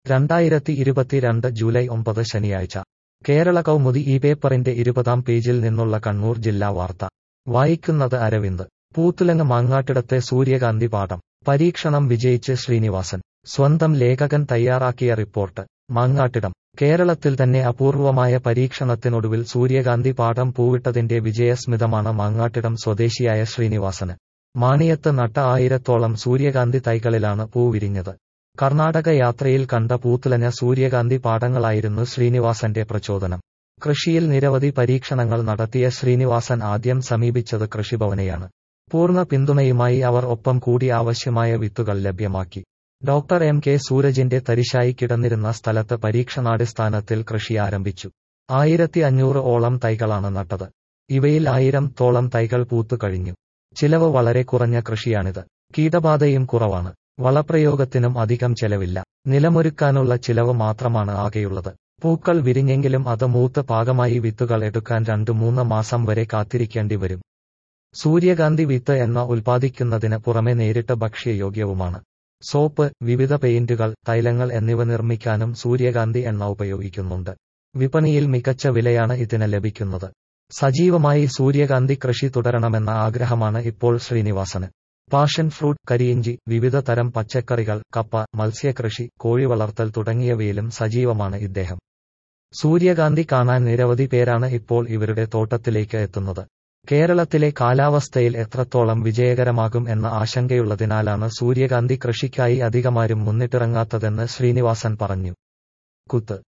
രണ്ടായിരത്തി ഇരുപത്തിരണ്ട് ജൂലൈ ഒമ്പത് ശനിയാഴ്ച കേരള കൗമുദി ഈ പേപ്പറിന്റെ ഇരുപതാം പേജിൽ നിന്നുള്ള കണ്ണൂർ ജില്ലാ വാർത്ത വായിക്കുന്നത് അരവിന്ദ് പൂത്തുലങ്ങ് മാങ്ങാട്ടിടത്തെ സൂര്യകാന്തി പാഠം പരീക്ഷണം വിജയിച്ച് ശ്രീനിവാസൻ സ്വന്തം ലേഖകൻ തയ്യാറാക്കിയ റിപ്പോർട്ട് മാങ്ങാട്ടിടം കേരളത്തിൽ തന്നെ അപൂർവമായ പരീക്ഷണത്തിനൊടുവിൽ സൂര്യകാന്തി പാഠം പൂവിട്ടതിന്റെ വിജയസ്മിതമാണ് മാങ്ങാട്ടിടം സ്വദേശിയായ ശ്രീനിവാസന് മാണിയത്ത് നട്ട ആയിരത്തോളം സൂര്യകാന്തി തൈകളിലാണ് പൂ വിരിഞ്ഞത് കർണാടക യാത്രയിൽ കണ്ട പൂത്തുലഞ്ഞ സൂര്യകാന്തി പാടങ്ങളായിരുന്നു ശ്രീനിവാസന്റെ പ്രചോദനം കൃഷിയിൽ നിരവധി പരീക്ഷണങ്ങൾ നടത്തിയ ശ്രീനിവാസൻ ആദ്യം സമീപിച്ചത് കൃഷിഭവനെയാണ് പൂർണ്ണ പിന്തുണയുമായി അവർ ഒപ്പം കൂടി ആവശ്യമായ വിത്തുകൾ ലഭ്യമാക്കി ഡോക്ടർ എം കെ സൂരജിന്റെ തരിശായി കിടന്നിരുന്ന സ്ഥലത്ത് പരീക്ഷണാടിസ്ഥാനത്തിൽ കൃഷി ആരംഭിച്ചു ആയിരത്തി അഞ്ഞൂറ് ഓളം തൈകളാണ് നട്ടത് ഇവയിൽ ആയിരം തോളം തൈകൾ പൂത്തു കഴിഞ്ഞു ചിലവ് വളരെ കുറഞ്ഞ കൃഷിയാണിത് കീടബാധയും കുറവാണ് വളപ്രയോഗത്തിനും അധികം ചെലവില്ല നിലമൊരുക്കാനുള്ള ചിലവ് മാത്രമാണ് ആകെയുള്ളത് പൂക്കൾ വിരിഞ്ഞെങ്കിലും അത് മൂത്ത് പാകമായി വിത്തുകൾ എടുക്കാൻ രണ്ടു മൂന്ന് മാസം വരെ കാത്തിരിക്കേണ്ടി വരും സൂര്യകാന്തി വിത്ത് എന്ന ഉൽപ്പാദിക്കുന്നതിന് പുറമെ നേരിട്ട് ഭക്ഷ്യയോഗ്യവുമാണ് സോപ്പ് വിവിധ പെയിന്റുകൾ തൈലങ്ങൾ എന്നിവ നിർമ്മിക്കാനും സൂര്യകാന്തി എണ്ണ ഉപയോഗിക്കുന്നുണ്ട് വിപണിയിൽ മികച്ച വിലയാണ് ഇതിന് ലഭിക്കുന്നത് സജീവമായി സൂര്യകാന്തി കൃഷി തുടരണമെന്ന ആഗ്രഹമാണ് ഇപ്പോൾ ശ്രീനിവാസന് പാഷൻ ഫ്രൂട്ട് കരിയിഞ്ചി വിവിധ തരം പച്ചക്കറികൾ കപ്പ മത്സ്യകൃഷി കോഴി വളർത്തൽ തുടങ്ങിയവയിലും സജീവമാണ് ഇദ്ദേഹം സൂര്യകാന്തി കാണാൻ നിരവധി പേരാണ് ഇപ്പോൾ ഇവരുടെ തോട്ടത്തിലേക്ക് എത്തുന്നത് കേരളത്തിലെ കാലാവസ്ഥയിൽ എത്രത്തോളം വിജയകരമാകും എന്ന ആശങ്കയുള്ളതിനാലാണ് സൂര്യകാന്തി കൃഷിക്കായി അധികമാരും മുന്നിട്ടിറങ്ങാത്തതെന്ന് ശ്രീനിവാസൻ പറഞ്ഞു കുത്ത്